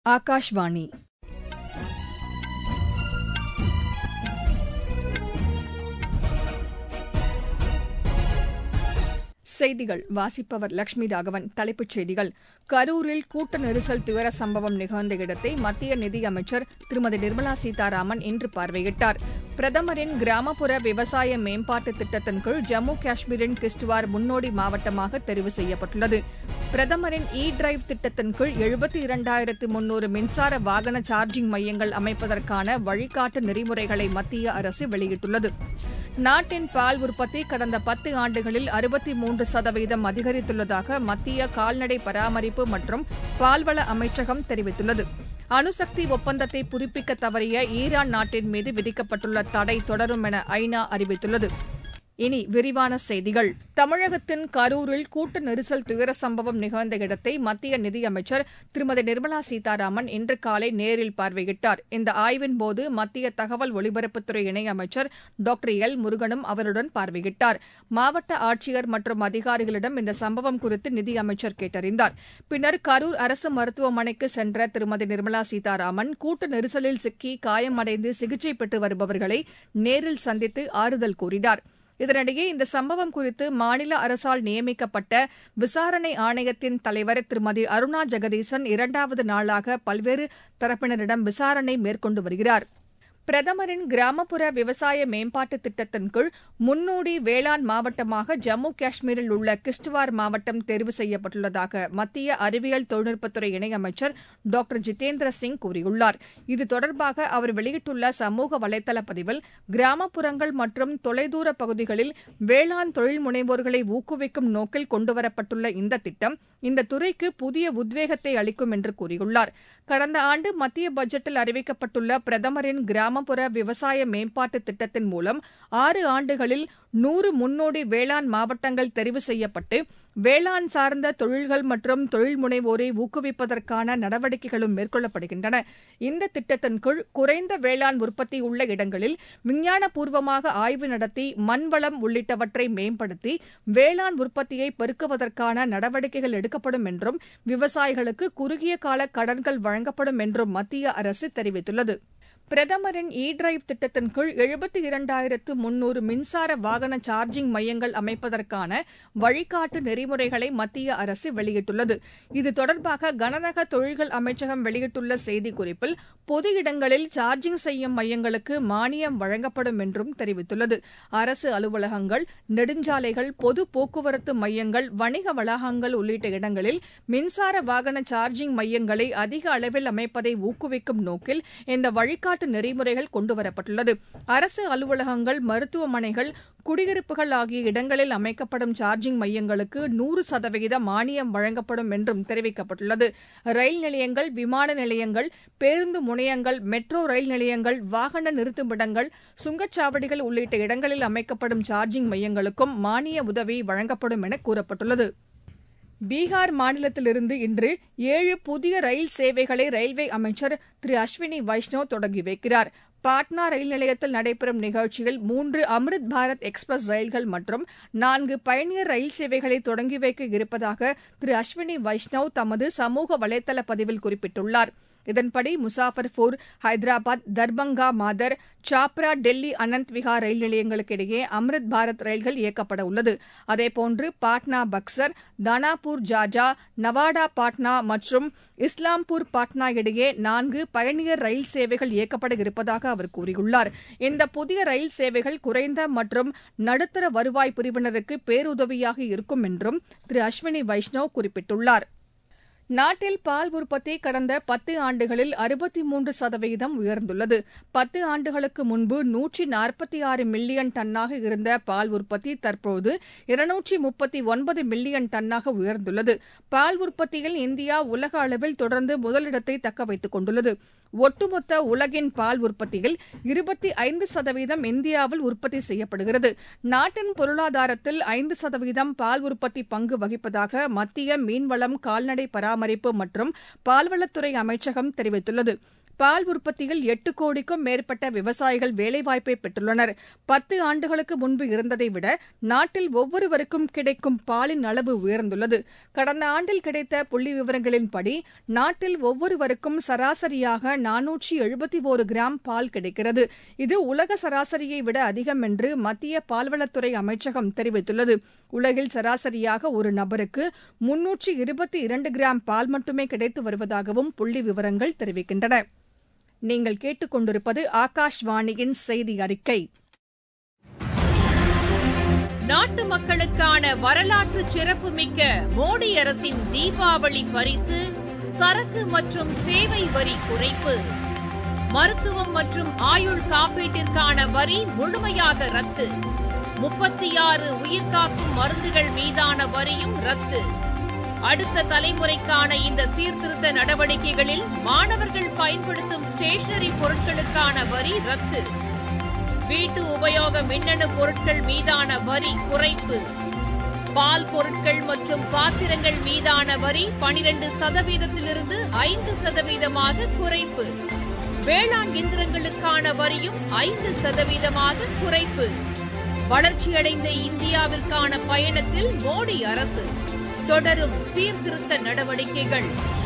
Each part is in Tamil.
ஆகாஷ்வாணி செய்திகள் வாசிப்பவர் லட்சுமி ராகவன் தலைப்புச் செய்திகள் கரூரில் கூட்ட நெரிசல் துயர சம்பவம் நிகழ்ந்த இடத்தை மத்திய நிதியமைச்சர் திருமதி நிர்மலா சீதாராமன் இன்று பார்வையிட்டார் பிரதமரின் கிராமப்புற விவசாய மேம்பாட்டு திட்டத்தின் கீழ் ஜம்மு காஷ்மீரின் கிஸ்துவார் முன்னோடி மாவட்டமாக தெரிவு செய்யப்பட்டுள்ளது பிரதமரின் இ டிரைவ் திட்டத்தின் கீழ் எழுபத்தி இரண்டாயிரத்து முன்னூறு மின்சார வாகன சார்ஜிங் மையங்கள் அமைப்பதற்கான வழிகாட்டு நெறிமுறைகளை மத்திய அரசு வெளியிட்டுள்ளது நாட்டின் பால் உற்பத்தி கடந்த பத்து ஆண்டுகளில் அறுபத்தி மூன்று சதவீதம் அதிகரித்துள்ளதாக மத்திய கால்நடை பராமரிப்பு மற்றும் பால்வள அமைச்சகம் தெரிவித்துள்ளது அணுசக்தி ஒப்பந்தத்தை புதுப்பிக்க தவறிய ஈரான் நாட்டின் மீது விதிக்கப்பட்டுள்ள தடை தொடரும் என ஐநா அறிவித்துள்ளது இனி விரிவான செய்திகள் தமிழகத்தின் கரூரில் கூட்ட நெரிசல் துயர சம்பவம் நிகழ்ந்த இடத்தை மத்திய நிதியமைச்சர் திருமதி நிர்மலா சீதாராமன் இன்று காலை நேரில் பார்வையிட்டார் இந்த ஆய்வின்போது மத்திய தகவல் ஒலிபரப்புத்துறை இணையமைச்சர் டாக்டர் எல் முருகனும் அவருடன் பார்வையிட்டார் மாவட்ட ஆட்சியர் மற்றும் அதிகாரிகளிடம் இந்த சம்பவம் குறித்து நிதியமைச்சர் கேட்டறிந்தார் பின்னர் கரூர் அரசு மருத்துவமனைக்கு சென்ற திருமதி நிர்மலா சீதாராமன் கூட்ட நெரிசலில் சிக்கி காயமடைந்து சிகிச்சை பெற்று வருபவர்களை நேரில் சந்தித்து ஆறுதல் கூறினார் இதனிடையே இந்த சம்பவம் குறித்து மாநில அரசால் நியமிக்கப்பட்ட விசாரணை ஆணையத்தின் தலைவர் திருமதி அருணா ஜெகதீசன் இரண்டாவது நாளாக பல்வேறு தரப்பினரிடம் விசாரணை மேற்கொண்டு வருகிறார் பிரதமரின் கிராமப்புற விவசாய மேம்பாட்டு திட்டத்தின் கீழ் முன்னோடி வேளாண் மாவட்டமாக ஜம்மு காஷ்மீரில் உள்ள கிஸ்துவார் மாவட்டம் தேர்வு செய்யப்பட்டுள்ளதாக மத்திய அறிவியல் தொழில்நுட்பத்துறை இணையமைச்சர் டாக்டர் ஜிதேந்திர சிங் கூறியுள்ளார் இது தொடர்பாக அவர் வெளியிட்டுள்ள சமூக வலைதள பதிவில் கிராமப்புறங்கள் மற்றும் தொலைதூர பகுதிகளில் வேளாண் தொழில் முனைவோர்களை ஊக்குவிக்கும் நோக்கில் கொண்டுவரப்பட்டுள்ள இந்த திட்டம் இந்த துறைக்கு புதிய உத்வேகத்தை அளிக்கும் என்று கூறியுள்ளார் கடந்த ஆண்டு மத்திய பட்ஜெட்டில் அறிவிக்கப்பட்டுள்ள பிரதமரின் கிராமப்புற விவசாய மேம்பாட்டு திட்டத்தின் மூலம் ஆறு ஆண்டுகளில் நூறு முன்னோடி வேளாண் மாவட்டங்கள் தெரிவு செய்யப்பட்டு வேளாண் சார்ந்த தொழில்கள் மற்றும் தொழில் முனைவோரை ஊக்குவிப்பதற்கான நடவடிக்கைகளும் மேற்கொள்ளப்படுகின்றன இந்த திட்டத்தின் கீழ் குறைந்த வேளாண் உற்பத்தி உள்ள இடங்களில் விஞ்ஞானபூர்வமாக ஆய்வு நடத்தி மண்வளம் உள்ளிட்டவற்றை மேம்படுத்தி வேளாண் உற்பத்தியை பெருக்குவதற்கான நடவடிக்கைகள் எடுக்கப்படும் என்றும் விவசாயிகளுக்கு குறுகிய கால கடன்கள் வழங்கப்படும் என்றும் மத்திய அரசு தெரிவித்துள்ளது பிரதமரின் இ டிரைவ் திட்டத்தின் கீழ் எழுபத்தி இரண்டாயிரத்து முன்னூறு மின்சார வாகன சார்ஜிங் மையங்கள் அமைப்பதற்கான வழிகாட்டு நெறிமுறைகளை மத்திய அரசு வெளியிட்டுள்ளது இது தொடர்பாக கனரக தொழில்கள் அமைச்சகம் வெளியிட்டுள்ள செய்திக்குறிப்பில் பொது இடங்களில் சார்ஜிங் செய்யும் மையங்களுக்கு மானியம் வழங்கப்படும் என்றும் தெரிவித்துள்ளது அரசு அலுவலகங்கள் நெடுஞ்சாலைகள் பொது போக்குவரத்து மையங்கள் வணிக வளாகங்கள் உள்ளிட்ட இடங்களில் மின்சார வாகன சார்ஜிங் மையங்களை அதிக அளவில் அமைப்பதை ஊக்குவிக்கும் நோக்கில் இந்த வழிகாட்டு வழிகாட்டு நெறிமுறைகள் கொண்டுவரப்பட்டுள்ளது அரசு அலுவலகங்கள் மருத்துவமனைகள் குடியிருப்புகள் ஆகிய இடங்களில் அமைக்கப்படும் சார்ஜிங் மையங்களுக்கு நூறு சதவீத மானியம் வழங்கப்படும் என்றும் தெரிவிக்கப்பட்டுள்ளது ரயில் நிலையங்கள் விமான நிலையங்கள் பேருந்து முனையங்கள் மெட்ரோ ரயில் நிலையங்கள் வாகன நிறுத்துமிடங்கள் சுங்கச்சாவடிகள் உள்ளிட்ட இடங்களில் அமைக்கப்படும் சார்ஜிங் மையங்களுக்கும் மானிய உதவி வழங்கப்படும் என கூறப்பட்டுள்ளது பீகார் மாநிலத்திலிருந்து இன்று ஏழு புதிய ரயில் சேவைகளை ரயில்வே அமைச்சர் திரு அஸ்வினி வைஷ்ணவ் தொடங்கி வைக்கிறார் பாட்னா ரயில் நிலையத்தில் நடைபெறும் நிகழ்ச்சியில் மூன்று அம்ரித் பாரத் எக்ஸ்பிரஸ் ரயில்கள் மற்றும் நான்கு பயணியர் ரயில் சேவைகளை தொடங்கி வைக்க இருப்பதாக திரு அஸ்வினி வைஷ்ணவ் தமது சமூக வலைதள பதிவில் குறிப்பிட்டுள்ளார் இதன்படி முசாஃபர்பூர் ஹைதராபாத் தர்பங்கா மாதர் சாப்ரா டெல்லி அனந்த் விஹார் ரயில் நிலையங்களுக்கு இடையே அம்ரித் பாரத் ரயில்கள் இயக்கப்பட உள்ளது அதேபோன்று பாட்னா பக்சர் தானாபூர் ஜாஜா நவாடா பாட்னா மற்றும் இஸ்லாம்பூர் பாட்னா இடையே நான்கு பயணியர் ரயில் சேவைகள் இயக்கப்பட இருப்பதாக அவர் கூறியுள்ளார் இந்த புதிய ரயில் சேவைகள் குறைந்த மற்றும் நடுத்தர வருவாய் பிரிவினருக்கு பேருதவியாக இருக்கும் என்றும் திரு அஸ்வினி வைஷ்ணவ் குறிப்பிட்டுள்ளார் நாட்டில் பால் உற்பத்தி கடந்த பத்து ஆண்டுகளில் அறுபத்தி மூன்று சதவீதம் உயர்ந்துள்ளது பத்து ஆண்டுகளுக்கு முன்பு நூற்றி நாற்பத்தி ஆறு மில்லியன் டன்னாக இருந்த பால் உற்பத்தி தற்போது இருநூற்றி முப்பத்தி ஒன்பது மில்லியன் டன்னாக உயர்ந்துள்ளது பால் உற்பத்தியில் இந்தியா உலக அளவில் தொடர்ந்து முதலிடத்தை தக்க வைத்துக் கொண்டுள்ளது ஒட்டுமொத்த உலகின் பால் உற்பத்தியில் இருபத்தி ஐந்து சதவீதம் இந்தியாவில் உற்பத்தி செய்யப்படுகிறது நாட்டின் பொருளாதாரத்தில் ஐந்து சதவீதம் பால் உற்பத்தி பங்கு வகிப்பதாக மத்திய மீன்வளம் கால்நடை பராமரிப்பு மற்றும் பால்வளத்துறை அமைச்சகம் தெரிவித்துள்ளது பால் உற்பத்தியில் எட்டு கோடிக்கும் மேற்பட்ட விவசாயிகள் வேலைவாய்ப்பை பெற்றுள்ளனர் பத்து ஆண்டுகளுக்கு முன்பு இருந்ததை விட நாட்டில் ஒவ்வொருவருக்கும் கிடைக்கும் பாலின் அளவு உயர்ந்துள்ளது கடந்த ஆண்டில் கிடைத்த புள்ளி விவரங்களின்படி நாட்டில் ஒவ்வொருவருக்கும் சராசரியாக நானூற்றி எழுபத்தி ஒரு கிராம் பால் கிடைக்கிறது இது உலக சராசரியை விட அதிகம் என்று மத்திய பால்வளத்துறை அமைச்சகம் தெரிவித்துள்ளது உலகில் சராசரியாக ஒரு நபருக்கு முன்னூற்றி இருபத்தி இரண்டு கிராம் பால் மட்டுமே கிடைத்து வருவதாகவும் புள்ளி விவரங்கள் தெரிவிக்கின்றன நீங்கள் கேட்டுக்கொண்டிருப்பது ஆகாஷ்வாணியின் செய்தி அறிக்கை நாட்டு மக்களுக்கான வரலாற்று சிறப்புமிக்க மோடி அரசின் தீபாவளி பரிசு சரக்கு மற்றும் சேவை வரி குறைப்பு மருத்துவம் மற்றும் ஆயுள் காப்பீட்டிற்கான வரி முழுமையாக ரத்து முப்பத்தி ஆறு உயிர்காக்கும் மருந்துகள் மீதான வரியும் ரத்து அடுத்த தலைமுறைக்கான இந்த சீர்திருத்த நடவடிக்கைகளில் மாணவர்கள் பயன்படுத்தும் ஸ்டேஷனரி பொருட்களுக்கான வரி ரத்து வீட்டு உபயோக மின்னணு பொருட்கள் மீதான வரி குறைப்பு பால் பொருட்கள் மற்றும் பாத்திரங்கள் மீதான வரி பனிரெண்டு சதவீதத்திலிருந்து ஐந்து சதவீதமாக குறைப்பு வேளாண் இயந்திரங்களுக்கான வரியும் ஐந்து சதவீதமாக குறைப்பு வளர்ச்சியடைந்த இந்தியாவிற்கான பயணத்தில் மோடி அரசு தொடரும் சீர்திருத்த நடவடிக்கைகள்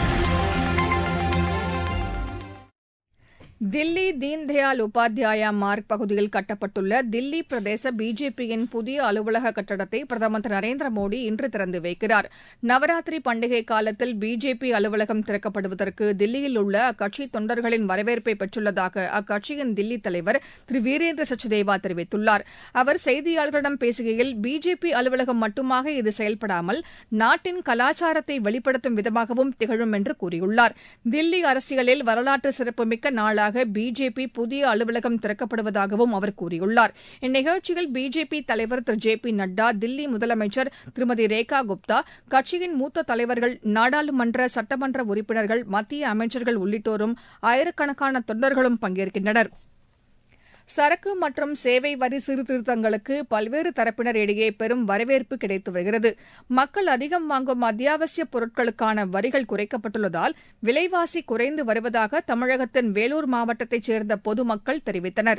தில்லி தீன்தயாள் உபாத்யாயா மார்க் பகுதியில் கட்டப்பட்டுள்ள தில்லி பிரதேச பிஜேபியின் புதிய அலுவலக கட்டடத்தை பிரதமர் திரு நரேந்திர மோடி இன்று திறந்து வைக்கிறார் நவராத்திரி பண்டிகை காலத்தில் பிஜேபி அலுவலகம் திறக்கப்படுவதற்கு தில்லியில் உள்ள அக்கட்சி தொண்டர்களின் வரவேற்பை பெற்றுள்ளதாக அக்கட்சியின் தில்லி தலைவர் திரு வீரேந்திர சச்தேவா தெரிவித்துள்ளார் அவர் செய்தியாளர்களிடம் பேசுகையில் பிஜேபி அலுவலகம் மட்டுமாக இது செயல்படாமல் நாட்டின் கலாச்சாரத்தை வெளிப்படுத்தும் விதமாகவும் திகழும் என்று கூறியுள்ளார் தில்லி அரசியலில் வரலாற்று சிறப்புமிக்க நாளாக பிஜேபி புதிய அலுவலகம் திறக்கப்படுவதாகவும் அவர் கூறியுள்ளார் இந்நிகழ்ச்சியில் பிஜேபி தலைவர் திரு ஜே பி நட்டா தில்லி முதலமைச்சர் திருமதி ரேகா குப்தா கட்சியின் மூத்த தலைவர்கள் நாடாளுமன்ற சட்டமன்ற உறுப்பினர்கள் மத்திய அமைச்சர்கள் உள்ளிட்டோரும் ஆயிரக்கணக்கான தொண்டர்களும் பங்கேற்கின்றனர் சரக்கு மற்றும் சேவை வரி சீர்திருத்தங்களுக்கு பல்வேறு தரப்பினர் இடையே பெரும் வரவேற்பு கிடைத்து வருகிறது மக்கள் அதிகம் வாங்கும் அத்தியாவசிய பொருட்களுக்கான வரிகள் குறைக்கப்பட்டுள்ளதால் விலைவாசி குறைந்து வருவதாக தமிழகத்தின் வேலூர் மாவட்டத்தைச் சேர்ந்த பொதுமக்கள் தெரிவித்தனர்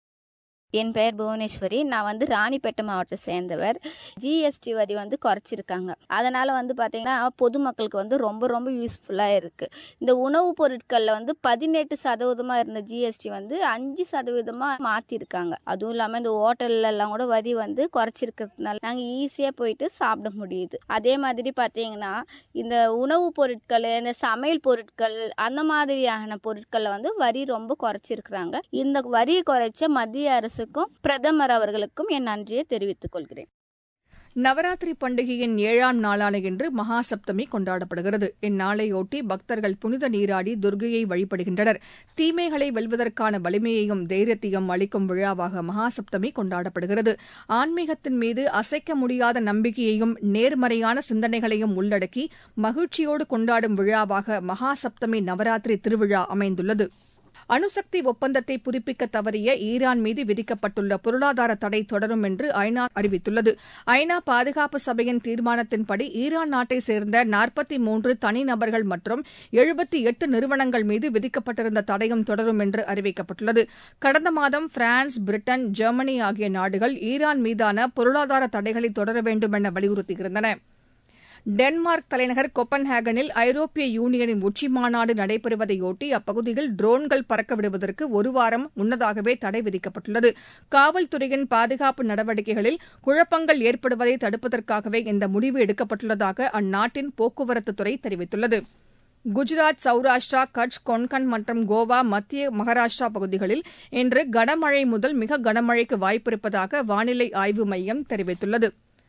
என் பெயர் புவனேஸ்வரி நான் வந்து ராணிப்பேட்டை மாவட்டத்தை சேர்ந்தவர் ஜிஎஸ்டி வரி வந்து குறைச்சிருக்காங்க அதனால் வந்து பார்த்திங்கன்னா பொதுமக்களுக்கு வந்து ரொம்ப ரொம்ப யூஸ்ஃபுல்லாக இருக்குது இந்த உணவுப் பொருட்களில் வந்து பதினெட்டு சதவீதமாக இருந்த ஜிஎஸ்டி வந்து அஞ்சு சதவீதமாக மாற்றிருக்காங்க அதுவும் இல்லாமல் இந்த ஹோட்டல்லலாம் கூட வரி வந்து குறைச்சிருக்கிறதுனால நாங்கள் ஈஸியாக போயிட்டு சாப்பிட முடியுது அதே மாதிரி பார்த்தீங்கன்னா இந்த உணவுப் பொருட்கள் இந்த சமையல் பொருட்கள் அந்த மாதிரியான பொருட்களில் வந்து வரி ரொம்ப குறைச்சிருக்கிறாங்க இந்த வரி குறைச்ச மத்திய அரசு அரசுக்கும் பிரதமர் அவர்களுக்கும் என் நன்றியை தெரிவித்துக் கொள்கிறேன் நவராத்திரி பண்டிகையின் ஏழாம் நாளான இன்று மகா சப்தமி கொண்டாடப்படுகிறது இந்நாளையொட்டி பக்தர்கள் புனித நீராடி துர்கையை வழிபடுகின்றனர் தீமைகளை வெல்வதற்கான வலிமையையும் தைரியத்தையும் அளிக்கும் விழாவாக மகா சப்தமி கொண்டாடப்படுகிறது ஆன்மீகத்தின் மீது அசைக்க முடியாத நம்பிக்கையையும் நேர்மறையான சிந்தனைகளையும் உள்ளடக்கி மகிழ்ச்சியோடு கொண்டாடும் விழாவாக மகா சப்தமி நவராத்திரி திருவிழா அமைந்துள்ளது அணுசக்தி ஒப்பந்தத்தை புதுப்பிக்க தவறிய ஈரான் மீது விதிக்கப்பட்டுள்ள பொருளாதார தடை தொடரும் என்று ஐநா அறிவித்துள்ளது ஐநா பாதுகாப்பு சபையின் தீர்மானத்தின்படி ஈரான் நாட்டை சேர்ந்த நாற்பத்தி மூன்று தனிநபர்கள் மற்றும் எழுபத்தி எட்டு நிறுவனங்கள் மீது விதிக்கப்பட்டிருந்த தடையும் தொடரும் என்று அறிவிக்கப்பட்டுள்ளது கடந்த மாதம் பிரான்ஸ் பிரிட்டன் ஜெர்மனி ஆகிய நாடுகள் ஈரான் மீதான பொருளாதார தடைகளை தொடர வேண்டும் என வலியுறுத்தியிருந்தன டென்மார்க் தலைநகர் கொப்பன்ஹேகனில் ஐரோப்பிய யூனியனின் உச்சிமாநாடு நடைபெறுவதையொட்டி அப்பகுதியில் ட்ரோன்கள் பறக்க விடுவதற்கு ஒரு வாரம் முன்னதாகவே தடை விதிக்கப்பட்டுள்ளது காவல்துறையின் பாதுகாப்பு நடவடிக்கைகளில் குழப்பங்கள் ஏற்படுவதை தடுப்பதற்காகவே இந்த முடிவு எடுக்கப்பட்டுள்ளதாக அந்நாட்டின் போக்குவரத்துத்துறை தெரிவித்துள்ளது குஜராத் சௌராஷ்டிரா கட்ச் கொன்கன் மற்றும் கோவா மத்திய மகாராஷ்டிரா பகுதிகளில் இன்று கனமழை முதல் மிக கனமழைக்கு வாய்ப்பிருப்பதாக வானிலை ஆய்வு மையம் தெரிவித்துள்ளது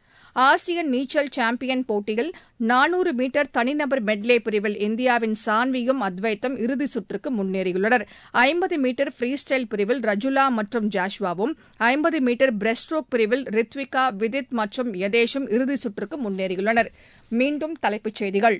ஆசிய நீச்சல் சாம்பியன் போட்டியில் நானூறு மீட்டர் தனிநபர் மெட்லே பிரிவில் இந்தியாவின் சான்வியும் அத்வைத்தும் இறுதிச் சுற்றுக்கு முன்னேறியுள்ளனர் ஐம்பது மீட்டர் ஃப்ரீ ஸ்டைல் பிரிவில் ரஜுலா மற்றும் ஜாஷ்வாவும் ஐம்பது மீட்டர் பிரெஸ்ட் ஸ்ட்ரோக் பிரிவில் ரித்விகா விதித் மற்றும் யதேஷும் இறுதிச் சுற்றுக்கு முன்னேறியுள்ளனர் மீண்டும் தலைப்புச் செய்திகள்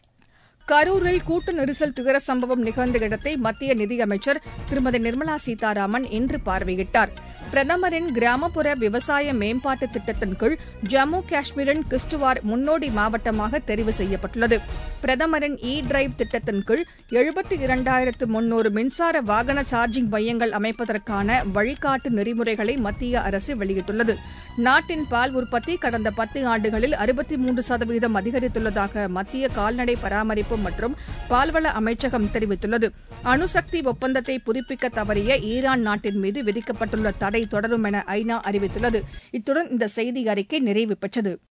கரூரில் கூட்ட நெரிசல் துயர சம்பவம் நிகழ்ந்த இடத்தை மத்திய நிதியமைச்சர் திருமதி நிர்மலா சீதாராமன் இன்று பார்வையிட்டார் பிரதமரின் கிராமப்புற விவசாய மேம்பாட்டு திட்டத்தின் கீழ் ஜம்மு காஷ்மீரின் கிஷ்துவார் முன்னோடி மாவட்டமாக தெரிவு செய்யப்பட்டுள்ளது பிரதமரின் இ டிரைவ் திட்டத்தின் கீழ் எழுபத்தி இரண்டாயிரத்து முன்னூறு மின்சார வாகன சார்ஜிங் மையங்கள் அமைப்பதற்கான வழிகாட்டு நெறிமுறைகளை மத்திய அரசு வெளியிட்டுள்ளது நாட்டின் பால் உற்பத்தி கடந்த பத்து ஆண்டுகளில் அறுபத்தி மூன்று சதவீதம் அதிகரித்துள்ளதாக மத்திய கால்நடை பராமரிப்பு மற்றும் பால்வள அமைச்சகம் தெரிவித்துள்ளது அணுசக்தி ஒப்பந்தத்தை புதுப்பிக்க தவறிய ஈரான் நாட்டின் மீது விதிக்கப்பட்டுள்ள தடை தொடரும் என ஐநா அறிவித்துள்ளது இத்துடன் இந்த செய்தி அறிக்கை நிறைவு பெற்றது